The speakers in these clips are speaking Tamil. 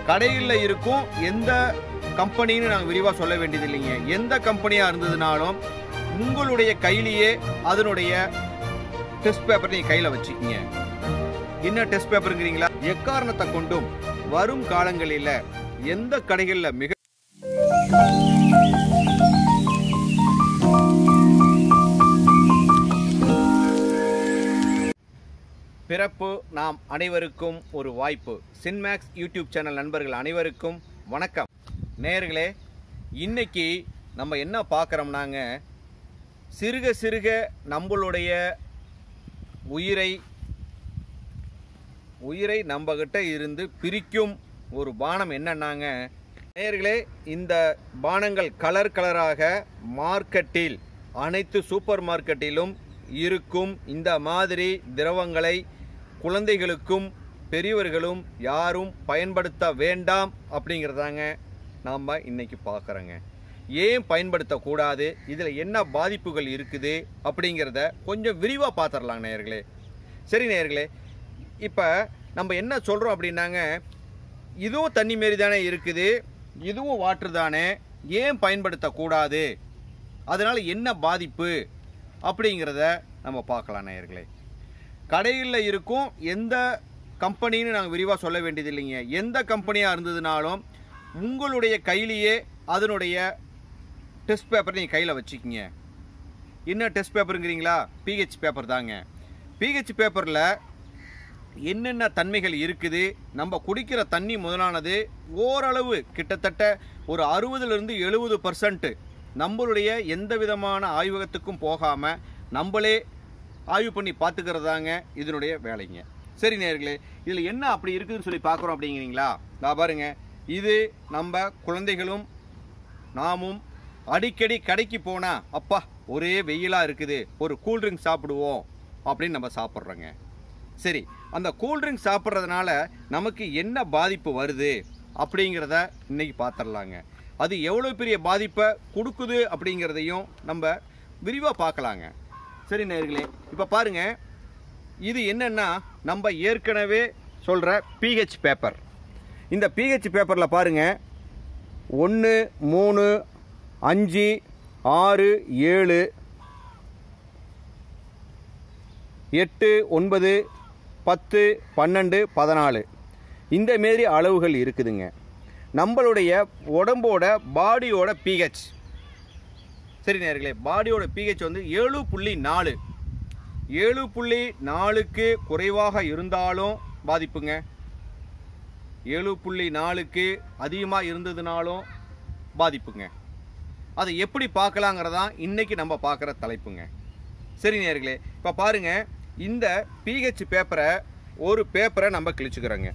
கடைகளில் இருக்கும் எந்த கம்பெனின்னு நாங்கள் விரிவாக சொல்ல வேண்டியது இல்லைங்க எந்த கம்பெனியாக இருந்ததுனாலும் உங்களுடைய கையிலேயே அதனுடைய டெஸ்ட் பேப்பர் நீங்கள் கையில் வச்சுக்கிங்க என்ன டெஸ்ட் பேப்பருங்கிறீங்களா எக்காரணத்தை கொண்டும் வரும் காலங்களில் எந்த கடைகளில் மிக பிறப்பு நாம் அனைவருக்கும் ஒரு வாய்ப்பு சின்மேக்ஸ் யூடியூப் சேனல் நண்பர்கள் அனைவருக்கும் வணக்கம் நேயர்களே இன்னைக்கு நம்ம என்ன பார்க்குறோம்னாங்க சிறுக சிறுக நம்மளுடைய உயிரை உயிரை நம்மகிட்ட இருந்து பிரிக்கும் ஒரு பானம் என்னன்னாங்க நேயர்களே இந்த பானங்கள் கலர் கலராக மார்க்கெட்டில் அனைத்து சூப்பர் மார்க்கெட்டிலும் இருக்கும் இந்த மாதிரி திரவங்களை குழந்தைகளுக்கும் பெரியவர்களும் யாரும் பயன்படுத்த வேண்டாம் அப்படிங்கிறதாங்க நாம் இன்னைக்கு பார்க்குறோங்க ஏன் பயன்படுத்தக்கூடாது இதில் என்ன பாதிப்புகள் இருக்குது அப்படிங்கிறத கொஞ்சம் விரிவாக பார்த்துடலாம் நேயர்களே சரி நேயர்களே இப்போ நம்ம என்ன சொல்கிறோம் அப்படின்னாங்க இதுவும் தண்ணி மாரி தானே இருக்குது இதுவும் வாட்டர் தானே ஏன் பயன்படுத்தக்கூடாது அதனால் என்ன பாதிப்பு அப்படிங்கிறத நம்ம பார்க்கலாம் நேயர்களே கடைகளில் இருக்கும் எந்த கம்பெனின்னு நாங்கள் விரிவாக சொல்ல வேண்டியது இல்லைங்க எந்த கம்பெனியாக இருந்ததுனாலும் உங்களுடைய கையிலேயே அதனுடைய டெஸ்ட் பேப்பர் நீங்கள் கையில் வச்சுக்கிங்க என்ன டெஸ்ட் பேப்பருங்கிறீங்களா பிஹெச் பேப்பர் தாங்க பிஹெச் பேப்பரில் என்னென்ன தன்மைகள் இருக்குது நம்ம குடிக்கிற தண்ணி முதலானது ஓரளவு கிட்டத்தட்ட ஒரு அறுபதுலேருந்து எழுபது பர்சன்ட் நம்மளுடைய எந்த விதமான ஆய்வகத்துக்கும் போகாமல் நம்மளே ஆய்வு பண்ணி பார்த்துக்கிறதாங்க இதனுடைய வேலைங்க சரி நேர்களே இதில் என்ன அப்படி இருக்குதுன்னு சொல்லி பார்க்குறோம் அப்படிங்கிறீங்களா நான் பாருங்க இது நம்ம குழந்தைகளும் நாமும் அடிக்கடி கடைக்கு போனால் அப்பா ஒரே வெயிலாக இருக்குது ஒரு கூல்ட்ரிங்க் சாப்பிடுவோம் அப்படின்னு நம்ம சாப்பிட்றோங்க சரி அந்த கூல்ட்ரிங்க் சாப்பிட்றதுனால நமக்கு என்ன பாதிப்பு வருது அப்படிங்கிறத இன்னைக்கு பார்த்துடலாங்க அது எவ்வளோ பெரிய பாதிப்பை கொடுக்குது அப்படிங்கிறதையும் நம்ம விரிவாக பார்க்கலாங்க சரி நேர்களே இப்போ பாருங்க இது என்னன்னா நம்ம ஏற்கனவே சொல்கிற பிஹெச் பேப்பர் இந்த பிஹெச் பேப்பரில் பாருங்க ஒன்று மூணு அஞ்சு ஆறு ஏழு எட்டு ஒன்பது பத்து பன்னெண்டு பதினாலு இந்த மாரி அளவுகள் இருக்குதுங்க நம்மளுடைய உடம்போட பாடியோட பிஹெச் சரி நேர்களே பாடியோட பிஹெச் வந்து ஏழு புள்ளி நாலு ஏழு புள்ளி நாலுக்கு குறைவாக இருந்தாலும் பாதிப்புங்க ஏழு புள்ளி நாலுக்கு அதிகமாக இருந்ததுனாலும் பாதிப்புங்க அதை எப்படி பார்க்கலாங்கிறதான் இன்னைக்கு நம்ம பார்க்குற தலைப்புங்க சரி நேர்களே இப்போ பாருங்க இந்த பிஹெச் பேப்பரை ஒரு பேப்பரை நம்ம கிழிச்சுக்கிறோங்க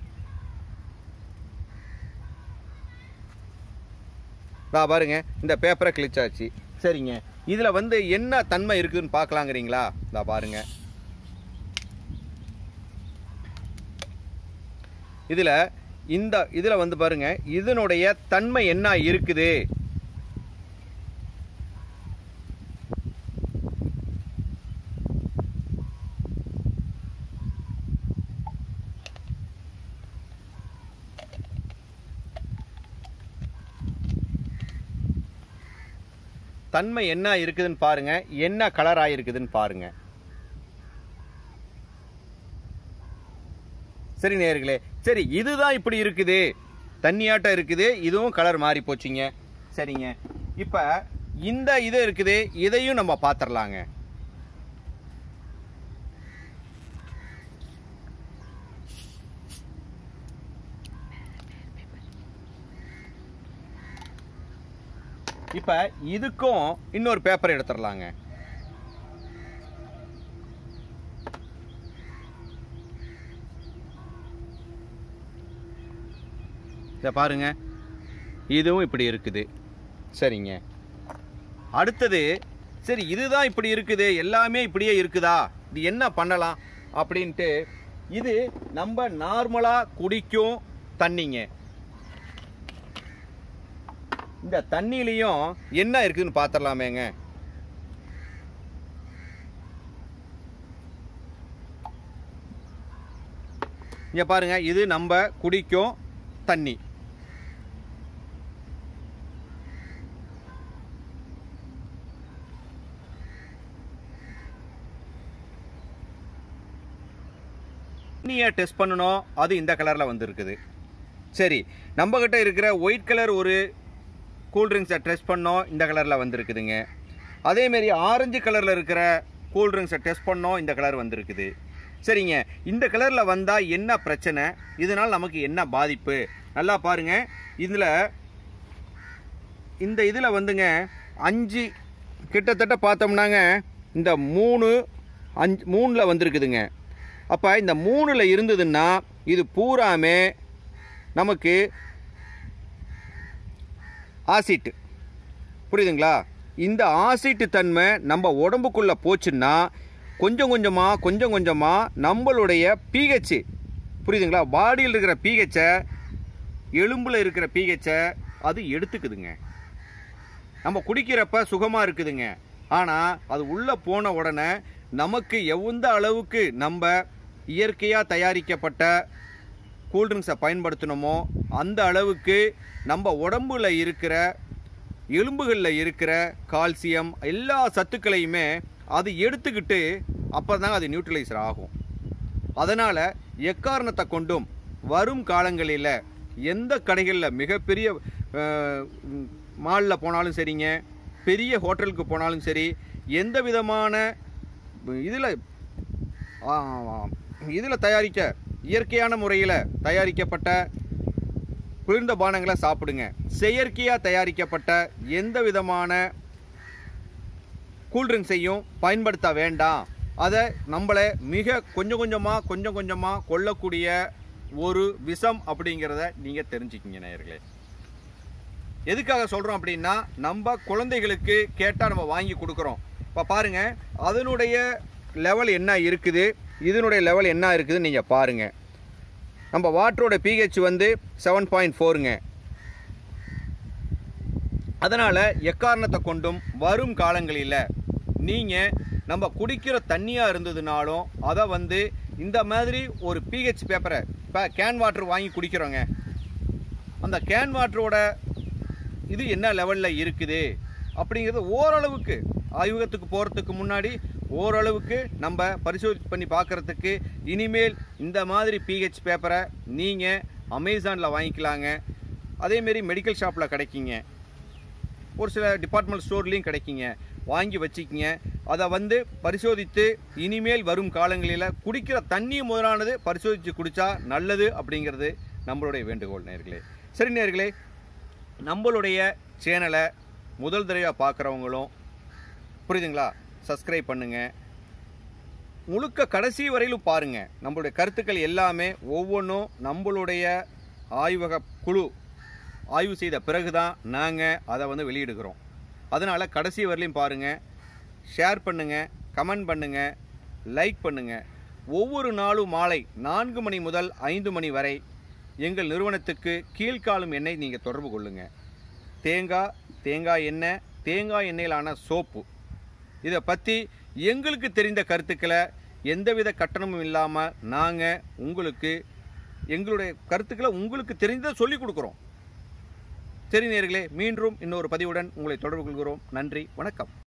நான் பாருங்க இந்த பேப்பரை கிழிச்சாச்சு சரிங்க இதில் வந்து என்ன தன்மை இருக்குதுன்னு பார்க்கலாங்கிறீங்களா இதா பாருங்க இதில் இந்த இதில் வந்து பாருங்க இதனுடைய தன்மை என்ன இருக்குது தன்மை என்ன இருக்குதுன்னு பாருங்க என்ன கலர் ஆயிருக்குதுன்னு பாருங்க சரி நேர்களே சரி இதுதான் இப்படி இருக்குது தண்ணியாட்டம் இருக்குது இதுவும் கலர் மாறி போச்சுங்க சரிங்க இப்ப இந்த இது இருக்குது இதையும் நம்ம பார்த்துடலாங்க இப்ப இதுக்கும் இன்னொரு பேப்பர் எடுத்துடலாங்க இதை பாருங்க இதுவும் இப்படி இருக்குது சரிங்க அடுத்தது சரி இதுதான் இப்படி இருக்குது எல்லாமே இப்படியே இருக்குதா இது என்ன பண்ணலாம் அப்படின்ட்டு இது நம்ம நார்மலாக குடிக்கும் தண்ணிங்க இந்த தண்ணியிலையும் என்ன இருக்குதுன்னு பார்த்துடலாமேங்க இங்க பாருங்க இது நம்ம குடிக்கும் தண்ணி தண்ணியை டெஸ்ட் பண்ணணும் அது இந்த கலரில் வந்திருக்குது சரி நம்ம கிட்ட இருக்கிற ஒயிட் கலர் ஒரு கூல்ட்ரிங்க்ஸை டெஸ்ட் பண்ணோம் இந்த கலரில் வந்திருக்குதுங்க அதேமாரி ஆரஞ்சு கலரில் இருக்கிற கூல்ட்ரிங்க்ஸை டெஸ்ட் பண்ணோம் இந்த கலர் வந்திருக்குது சரிங்க இந்த கலரில் வந்தால் என்ன பிரச்சனை இதனால் நமக்கு என்ன பாதிப்பு நல்லா பாருங்க இதில் இந்த இதில் வந்துங்க அஞ்சு கிட்டத்தட்ட பார்த்தோம்னாங்க இந்த மூணு அஞ்சு மூணில் வந்திருக்குதுங்க அப்போ இந்த மூணில் இருந்ததுன்னா இது பூராமே நமக்கு ஆசிட் புரியுதுங்களா இந்த ஆசிட் தன்மை நம்ம உடம்புக்குள்ளே போச்சுன்னா கொஞ்சம் கொஞ்சமாக கொஞ்சம் கொஞ்சமாக நம்மளுடைய பிஹெச் புரியுதுங்களா பாடியில் இருக்கிற பிஹெச்சை எலும்பில் இருக்கிற பிஹெச்சை அது எடுத்துக்குதுங்க நம்ம குடிக்கிறப்ப சுகமாக இருக்குதுங்க ஆனால் அது உள்ளே போன உடனே நமக்கு எந்த அளவுக்கு நம்ம இயற்கையாக தயாரிக்கப்பட்ட கூல்ட்ரிங்க்ஸை பயன்படுத்தணுமோ அந்த அளவுக்கு நம்ம உடம்புல இருக்கிற எலும்புகளில் இருக்கிற கால்சியம் எல்லா சத்துக்களையுமே அது எடுத்துக்கிட்டு அப்போ தான் அது நியூட்ரலைசர் ஆகும் அதனால் எக்காரணத்தை கொண்டும் வரும் காலங்களில் எந்த கடைகளில் மிகப்பெரிய மாலில் போனாலும் சரிங்க பெரிய ஹோட்டலுக்கு போனாலும் சரி எந்த விதமான இதில் இதில் தயாரிக்க இயற்கையான முறையில் தயாரிக்கப்பட்ட குளிர்ந்த பானங்களை சாப்பிடுங்க செயற்கையாக தயாரிக்கப்பட்ட எந்த விதமான கூல்ட்ரிங்க்ஸையும் பயன்படுத்த வேண்டாம் அதை நம்மளை மிக கொஞ்சம் கொஞ்சமாக கொஞ்சம் கொஞ்சமாக கொல்லக்கூடிய ஒரு விஷம் அப்படிங்கிறத நீங்கள் தெரிஞ்சுக்கிங்க நேயர்களே எதுக்காக சொல்கிறோம் அப்படின்னா நம்ம குழந்தைகளுக்கு கேட்டால் நம்ம வாங்கி கொடுக்குறோம் இப்போ பாருங்கள் அதனுடைய லெவல் என்ன இருக்குது இதனுடைய லெவல் என்ன இருக்குதுன்னு நீங்கள் பாருங்கள் நம்ம வாட்டரோட பிஹெச் வந்து செவன் பாயிண்ட் ஃபோருங்க அதனால் எக்காரணத்தை கொண்டும் வரும் காலங்களில் நீங்கள் நம்ம குடிக்கிற தண்ணியாக இருந்ததுனாலும் அதை வந்து இந்த மாதிரி ஒரு பிஹெச் பேப்பரை இப்போ கேன் வாட்டர் வாங்கி குடிக்கிறோங்க அந்த கேன் வாட்டரோட இது என்ன லெவலில் இருக்குது அப்படிங்கிறது ஓரளவுக்கு ஆய்வகத்துக்கு போகிறதுக்கு முன்னாடி ஓரளவுக்கு நம்ம பரிசோதனை பண்ணி பார்க்குறதுக்கு இனிமேல் இந்த மாதிரி பிஹெச் பேப்பரை நீங்கள் அமேசானில் வாங்கிக்கலாங்க அதேமாரி மெடிக்கல் ஷாப்பில் கிடைக்குங்க ஒரு சில டிபார்ட்மெண்ட் ஸ்டோர்லேயும் கிடைக்குங்க வாங்கி வச்சுக்கிங்க அதை வந்து பரிசோதித்து இனிமேல் வரும் காலங்களில் குடிக்கிற தண்ணி முதலானது பரிசோதித்து குடித்தா நல்லது அப்படிங்கிறது நம்மளுடைய வேண்டுகோள் நேர்களே சரி நேர்களே நம்மளுடைய சேனலை முதல் தடவையாக பார்க்குறவங்களும் புரியுதுங்களா சப்ஸ்கிரைப் பண்ணுங்கள் முழுக்க கடைசி வரையிலும் பாருங்கள் நம்மளுடைய கருத்துக்கள் எல்லாமே ஒவ்வொன்றும் நம்மளுடைய ஆய்வக குழு ஆய்வு செய்த பிறகு தான் நாங்கள் அதை வந்து வெளியிடுகிறோம் அதனால் கடைசி வரையிலும் பாருங்கள் ஷேர் பண்ணுங்கள் கமெண்ட் பண்ணுங்கள் லைக் பண்ணுங்கள் ஒவ்வொரு நாளும் மாலை நான்கு மணி முதல் ஐந்து மணி வரை எங்கள் நிறுவனத்துக்கு கீழ்காலும் எண்ணெய் நீங்கள் தொடர்பு கொள்ளுங்கள் தேங்காய் தேங்காய் எண்ணெய் தேங்காய் எண்ணெயிலான சோப்பு இதை பற்றி எங்களுக்கு தெரிந்த கருத்துக்களை எந்தவித கட்டணமும் இல்லாமல் நாங்கள் உங்களுக்கு எங்களுடைய கருத்துக்களை உங்களுக்கு தெரிந்ததை சொல்லிக் கொடுக்குறோம் சரி நேர்களே மீண்டும் இன்னொரு பதிவுடன் உங்களை தொடர்பு கொள்கிறோம் நன்றி வணக்கம்